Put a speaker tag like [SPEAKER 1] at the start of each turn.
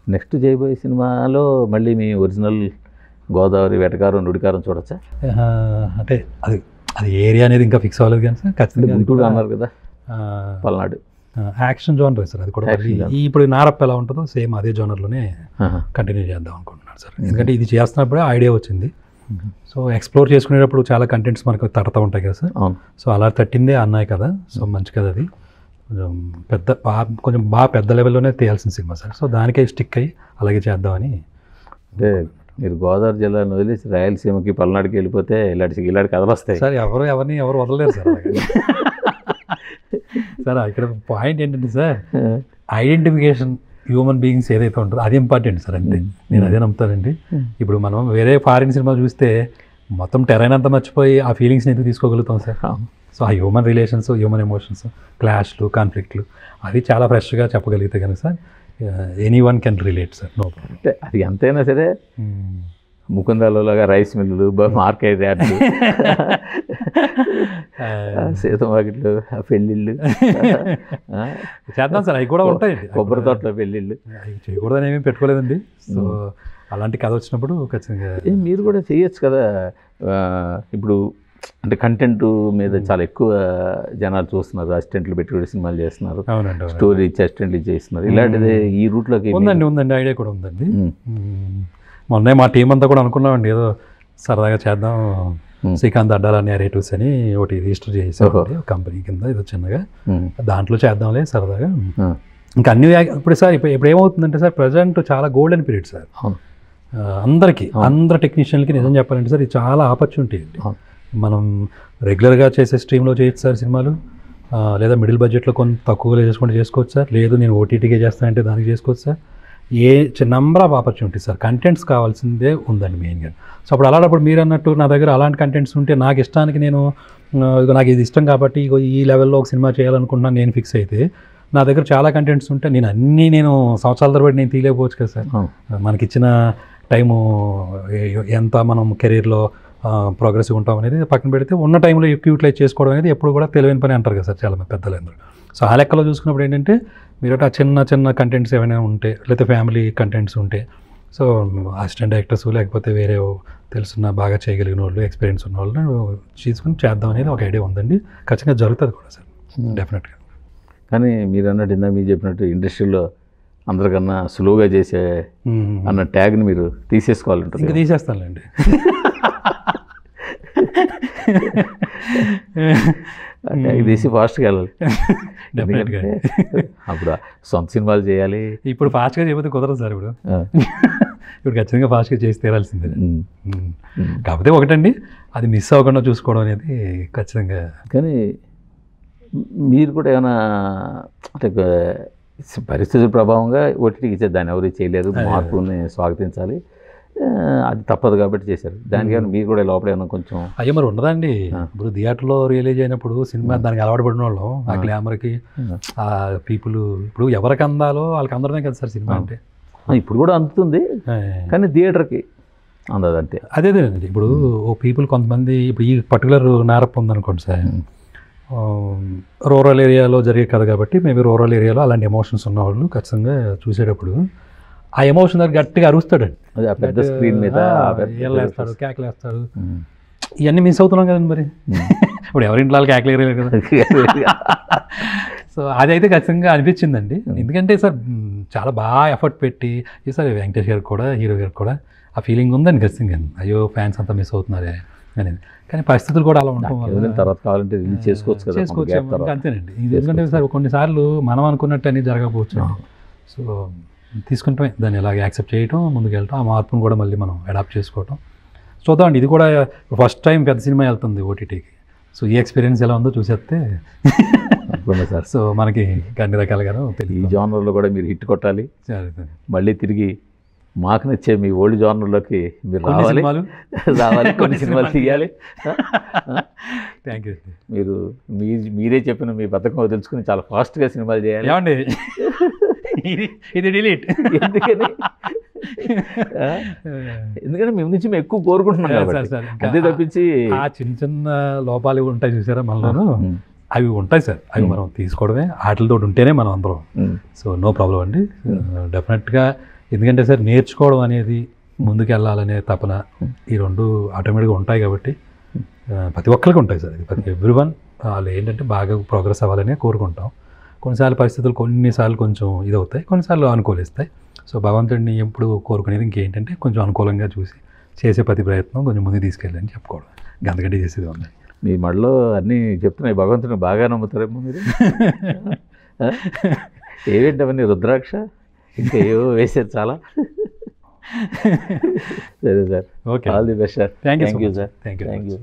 [SPEAKER 1] Next చేయబోయే సినిమాలో మళ్ళీ మీ ఒరిజినల్ గోదావరి వెటకారం నుడికారం చూడొచ్చా
[SPEAKER 2] ఆ, అంటే అది అది ఏరియా అనేది ఇంకా ఫిక్స్ అవ్వలేదు కానీ సార్
[SPEAKER 1] అంటే
[SPEAKER 2] ఖచ్చితంగా అది
[SPEAKER 1] గుంటూరు
[SPEAKER 2] కూడా,
[SPEAKER 1] అన్నారు కదా
[SPEAKER 2] ఆ,
[SPEAKER 1] పల్నాడు
[SPEAKER 2] ఆ, యాక్షన్ జోనర్ సార్ అది కూడా
[SPEAKER 1] యాక్షన్
[SPEAKER 2] మళ్ళీ
[SPEAKER 1] genre.
[SPEAKER 2] ఈ ఇప్పుడు నారప్ప ఎలా ఉంటుందో సేమ్ అదే జోనర్లోనే
[SPEAKER 1] ఆహా.
[SPEAKER 2] కంటిన్యూ చేద్దాం అనుకుంటున్నాను సార్ ఎందుకంటే ఇది చేస్తున్నప్పుడే ఐడియా వచ్చింది సో ఎక్స్ప్లోర్ చేసుకునేటప్పుడు చాలా కంటెంట్స్ మనకు తడతా ఉంటాయి కదా సార్
[SPEAKER 1] అవును
[SPEAKER 2] సో అలా తట్టిందే అన్నాయి కదా సో మంచి కదా అది కొంచెం పెద్ద బాగా కొంచెం బాగా పెద్ద లెవెల్లోనే తీయాల్సిన సినిమా సార్ సో దానికే స్టిక్ అయ్యి అలాగే చేద్దామని
[SPEAKER 1] అంటే మీరు గోదావరి జిల్లాను వదిలేసి రాయలసీమకి పల్నాడుకి వెళ్ళిపోతే ఇలాంటి ఇలాంటి కథలు వస్తాయి
[SPEAKER 2] సార్ ఎవరు ఎవరిని ఎవరు వదలలేరు సార్ అలాగే. సార్ ఇక్కడ పాయింట్ ఏంటంటే సార్ ఐడెంటిఫికేషన్ హ్యూమన్ బీయింగ్స్ ఏదైతే ఉంటుందో అది ఇంపార్టెంట్ సార్ అంతే నేను అదే నమ్ముతానండి ఇప్పుడు మనం వేరే ఫారిన్ సినిమా చూస్తే మొత్తం టెరైన్ అంతా మర్చిపోయి ఆ ఫీలింగ్స్ని ఎందుకు తీసుకోగలుగుతాం సార్ సో ఆ హ్యూమన్ రిలేషన్స్ హ్యూమన్ ఎమోషన్స్ క్లాష్లు కాన్ఫ్లిక్ట్లు అది చాలా ఫ్రెష్గా చెప్పగలిగితే కనుక sir anyone can relate sir no problem
[SPEAKER 1] అంటే అది ఎంతైనా సరే ముకుందాలలాగా రైస్ మిల్లులు బ- మార్కెట్ యార్డ్లు సీతమాకిట్లు పెళ్ళిళ్ళు ఆ,
[SPEAKER 2] చేద్దాం సార్ అవి కూడా ఉంటాయండి
[SPEAKER 1] కొబ్బరి తోటలో పెళ్ళిళ్ళు
[SPEAKER 2] అవి చేయకూడదని ఏమీ పెట్టుకోలేదండి సో అలాంటి కథ వచ్చినప్పుడు ఖచ్చితంగా
[SPEAKER 1] ఏ, మీరు కూడా చేయొచ్చు కదా ఆ, ఇప్పుడు అంటే కంటెంట్ మీద చాలా ఎక్కువ జనాలు చూస్తున్నారు అసిస్టెంట్లు పెట్టి కూడా సినిమాలు చేస్తున్నారు
[SPEAKER 2] అవునండి అవునండి.
[SPEAKER 1] స్టోరీ ఇచ్చి అసిస్టెంట్లు చేస్తున్నారు ఇలాంటిది ఈ రూట్లోకి
[SPEAKER 2] ఉందండి ఉందండి ఐడియా కూడా ఉందండి
[SPEAKER 1] ఉమ్,
[SPEAKER 2] మ్మ్. మొన్నే మా టీం అంతా కూడా అనుకున్నామండి ఏదో సరదాగా చేద్దాం
[SPEAKER 1] మ్మ్.
[SPEAKER 2] శ్రీకాంత్ అడ్డాల నేరేటివ్స్ అని ఒకటి రిజిస్టర్ చేసాం
[SPEAKER 1] ఓహో.
[SPEAKER 2] కంపెనీ కింద ఏదో చిన్నగా
[SPEAKER 1] ఉమ్,
[SPEAKER 2] దాంట్లో చేద్దాంలే సరదాగా
[SPEAKER 1] ఆ,
[SPEAKER 2] ఇంకా అన్ని వ్యా- ఇప్పుడు సార్ ఇప్పుడు ఇప్పుడు ఏమవుతుందంటే సార్ ప్రజెంట్ చాలా గోల్డెన్ పీరియడ్ సార్
[SPEAKER 1] అవును
[SPEAKER 2] ఆ, అందరికీ అందరు టెక్నీషియన్లకి నిజం చెప్పాలంటే సార్ ఇది చాలా ఆపర్చునిటీ అండి
[SPEAKER 1] అవును.
[SPEAKER 2] మనం రెగ్యులర్గా చేసే స్ట్రీమ్లో చేయొచ్చు సార్ సినిమాలు ఆ, లేదా మిడిల్ బడ్జెట్లో కొంత తక్కువగా చేసుకుంటే చేసుకోవచ్చు సార్ లేదు నేను ఓటీటీకే చేస్తానంటే దానికి చేసుకోవచ్చు sir a number of opportunity sir contents కావాల్సిందే ఉందండి మెయిన్గా సో అప్పుడు అలాంటప్పుడు మీరు అన్నట్టు నా దగ్గర అలాంటి కంటెంట్స్ ఉంటే నాకు ఇష్టానికి నేను ఆ, ఇదిగో నాకు ఇది ఇష్టం కాబట్టి ఇగో ఈ లెవెల్లో ఒక సినిమా చేయాలనుకుంటున్నాను నేను ఫిక్స్ అయితే నా దగ్గర చాలా కంటెంట్స్ ఉంటే నేను అన్నీ నేను సంవత్సరాల తరబడి నేను తీయలేకపోవచ్చు కదా సార్
[SPEAKER 1] అవును
[SPEAKER 2] మనకిచ్చిన టైము ఏ- ఎంత మనం కెరీర్లో ప్రోగ్రెసివ్ ఉంటాం అనేది పక్కన పెడితే ఉన్న టైంలో ఎక్కువ యూటిలైజ్ చేసుకోవడం అనేది ఎప్పుడు కూడా తెలివైన పని అంటారు కదా సార్ చాలా మంది పెద్దలందరూ సో ఆ లెక్కలో చూసుకున్నప్పుడు ఏంటంటే మీరు ఆ చిన్న చిన్న కంటెంట్స్ ఏమైనా ఉంటే లేకపోతే ఫ్యామిలీ కంటెంట్స్ ఉంటే సో అసిస్టెంట్ డైరెక్టర్స్ లేకపోతే వేరే తెలుసున్న బాగా చేయగలిగిన వాళ్ళు ఎక్స్పీరియన్స్ ఉన్న వాళ్ళు తీసుకుని చేద్దాం అనేది ఒక ఐడియా ఉందండి ఖచ్చితంగా జరుగుతుంది కూడా సార్ డెఫినెట్గా
[SPEAKER 1] కానీ మీరు అన్నట్టు ఇందా మీరు చెప్పినట్టు ఇండస్ట్రీలో అందరికన్నా సులువుగా చేసే అన్న ట్యాగ్ని మీరు తీసేసుకోవాలంటారు
[SPEAKER 2] ఇంకా తీసేస్తానులేండి
[SPEAKER 1] ఆ ట్యాగ్ తీసి ఫాస్ట్గా వెళ్ళాలి
[SPEAKER 2] డెఫినెట్గా
[SPEAKER 1] ఎందుకంటే అప్పుడు సొంత సినిమాలు చేయాలి
[SPEAKER 2] ఇప్పుడు ఫాస్ట్గా చేయకపోతే కుదరదు సార్ ఇప్పుడు
[SPEAKER 1] ఆ,
[SPEAKER 2] ఇప్పుడు ఖచ్చితంగా ఫాస్ట్గా చేసి తీరాల్సిందే
[SPEAKER 1] ఉమ్,
[SPEAKER 2] ఉమ్.
[SPEAKER 1] ఉమ్.
[SPEAKER 2] కాకపోతే ఒకటండి అది మిస్ అవ్వకుండా చూసుకోవడం అనేది ఖచ్చితంగా
[SPEAKER 1] కానీ మీరు కూడా ఏమైనా అంటే ఒక పరిస్థితుల ప్రభావంగా ఓటీటీకి ఇచ్చారు దాన్ని ఎవరు చేయలేరు మార్పుని స్వాగతించాలి ఆ, అది తప్పదు కాబట్టి చేశారు దానికి ఏమైనా మీరు కూడా లోపల ఏమైనా కొంచెం
[SPEAKER 2] అయ్యో మరి ఉండదండి ఇప్పుడు థియేటర్లో రిలీజ్ అయినప్పుడు సినిమా దానికి అలవాటు పడిన వాళ్ళం ఆ గ్లామర్కి ఆ పీపుల్ ఇప్పుడు ఎవరికి అందాలో వాళ్ళకి అందడమే కదా సార్ సినిమా అంటే
[SPEAKER 1] ఆ, ఇప్పుడు కూడా అందుతుంది
[SPEAKER 2] ఆ,
[SPEAKER 1] కానీ థియేటర్కి అందదు అంతే
[SPEAKER 2] అదే అదేనండి ఇప్పుడు ఓ పీపుల్ కొంతమంది ఇప్పుడు ఈ పర్టికులర్ నారప్ ఉందనుకోండి సార్ రూరల్ ఏరియాలో జరిగే కథ కాబట్టి మేబీ రూరల్ ఏరియాలో అలాంటి ఎమోషన్స్ ఉన్నవాళ్ళు ఖచ్చితంగా చూసేటప్పుడు ఆ ఎమోషన్ దగ్గర గట్టిగా అరుస్తాడండి
[SPEAKER 1] అది ఆ పెద్ద స్క్రీన్ మీద ఆ పెద్ద
[SPEAKER 2] ఏళ్ళేస్తాడు కేకలేస్తాడు
[SPEAKER 1] ఉమ్.
[SPEAKER 2] ఇవన్నీ మిస్ అవుతున్నాం కదండి మరి ఇప్పుడు ఎవరింట్లో వాళ్ళు కేకలేరు కదా సో అదైతే ఖచ్చితంగా అనిపించిందండి ఎందుకంటే సార్ మ్, చాలా బాగా ఎఫర్ట్ పెట్టి ఈ సార్ వెంకటేష్ గారు కూడా హీరో గారు కూడా ఆ ఫీలింగ్ ఉందండి ఖచ్చితంగా అయ్యో ఫ్యాన్స్ అంతా మిస్ అవుతున్నారే అనేది కానీ పరిస్థితులు కూడా అలా ఉండటం వల్ల
[SPEAKER 1] వదిలిన తర్వాత కావాలంటే రిలీజ్ చేసుకోవచ్చు కదా కొంత
[SPEAKER 2] చేసుకోవచ్చు
[SPEAKER 1] gap
[SPEAKER 2] ఇంకా
[SPEAKER 1] తర్వాత.
[SPEAKER 2] అంతేనండి ఇది ఎందుకంటే సార్ కొన్నిసార్లు మనం అనుకున్నట్టు అనేది జరగకపోవచ్చు సో తీసుకుంటామే దాన్ని ఇలాగ యాక్సెప్ట్ చేయటం ముందుకు వెళ్ళటం ఆ మార్పును కూడా మళ్ళీ మనం అడాప్ట్ చేసుకోవటం చూద్దామండి ఇది కూడా ఫస్ట్ టైం పెద్ద సినిమా వెళ్తుంది ఓటీటీకి సో ఈ ఎక్స్పీరియన్స్ ఎలా ఉందో చూసేస్తే
[SPEAKER 1] అనుకున్నా సార్
[SPEAKER 2] సో మనకి అన్ని రకాలుగాను
[SPEAKER 1] ఈ
[SPEAKER 2] తెలియదు
[SPEAKER 1] జానర్లో కూడా మీరు హిట్ కొట్టాలి మళ్ళీ తిరిగి మాకు నచ్చే మీ ఓల్డ్ జానర్లోకి మీరు
[SPEAKER 2] కొన్ని
[SPEAKER 1] రావాలి
[SPEAKER 2] సినిమాలు
[SPEAKER 1] రావాలి కొన్ని సినిమాలు తీయాలి
[SPEAKER 2] థ్యాంక్ యూ
[SPEAKER 1] మీరు మీ మీరే చెప్పిన మీ బతకం వదులుచుకుని చాలా ఫాస్ట్గా సినిమాలు చేయాలి
[SPEAKER 2] ఏమండి ఇది ఇది డిలీట్
[SPEAKER 1] ఎందుకని ఆ? ఎందుకంటే మేము నుంచి మేము ఎక్కువ కోరుకుంటున్నాం
[SPEAKER 2] సార్,
[SPEAKER 1] కాబట్టి
[SPEAKER 2] సార్, ఇంకా
[SPEAKER 1] అంతే తప్పించి
[SPEAKER 2] ఆ చిన్న చిన్న లోపాలు ఉంటాయి చూసారా మనలోను
[SPEAKER 1] ఉమ్,
[SPEAKER 2] అవి ఉంటాయి సార్ అవి మనం తీసుకోవడమే వాటితో ఉంటేనే మనం అందరం
[SPEAKER 1] ఉమ్,
[SPEAKER 2] సో నో ప్రాబ్లం అండి డెఫినెట్గా ఎందుకంటే సార్ నేర్చుకోవడం అనేది ముందుకు వెళ్ళాలనే తపన ఈ రెండు ఆటోమేటిక్గా ఉంటాయి కాబట్టి ఆ, ప్రతి ఒక్కరికి ఉంటాయి సార్ ఇది ప్రతి ఎవ్రీ వన్ వాళ్ళు ఏంటంటే బాగా ప్రోగ్రెస్ అవ్వాలని కోరుకుంటాం కొన్నిసార్లు పరిస్థితులు కొన్నిసార్లు కొంచెం ఇది అవుతాయి కొన్నిసార్లు అనుకూలిస్తాయి సో భగవంతుడిని ఎప్పుడు కోరుకునేది ఇంకేంటంటే కొంచెం అనుకూలంగా చూసి చేసే ప్రతి ప్రయత్నం కొంచెం ముందుకు తీసుకెళ్ళని చెప్పుకోవడం గంతగడ్డి చేసేది ఉంది
[SPEAKER 1] మీ మడిలో అన్నీ చెప్తున్నాయి భగవంతుని బాగా నమ్ముతారేమో మీరు ఆ? ఏవేంటి అవన్నీ రుద్రాక్ష ఇంకా ఏవో వేసారు చాలా సరే sir
[SPEAKER 2] okay
[SPEAKER 1] all the best sir
[SPEAKER 2] thank you
[SPEAKER 1] thank you sir
[SPEAKER 2] thank you
[SPEAKER 1] thank you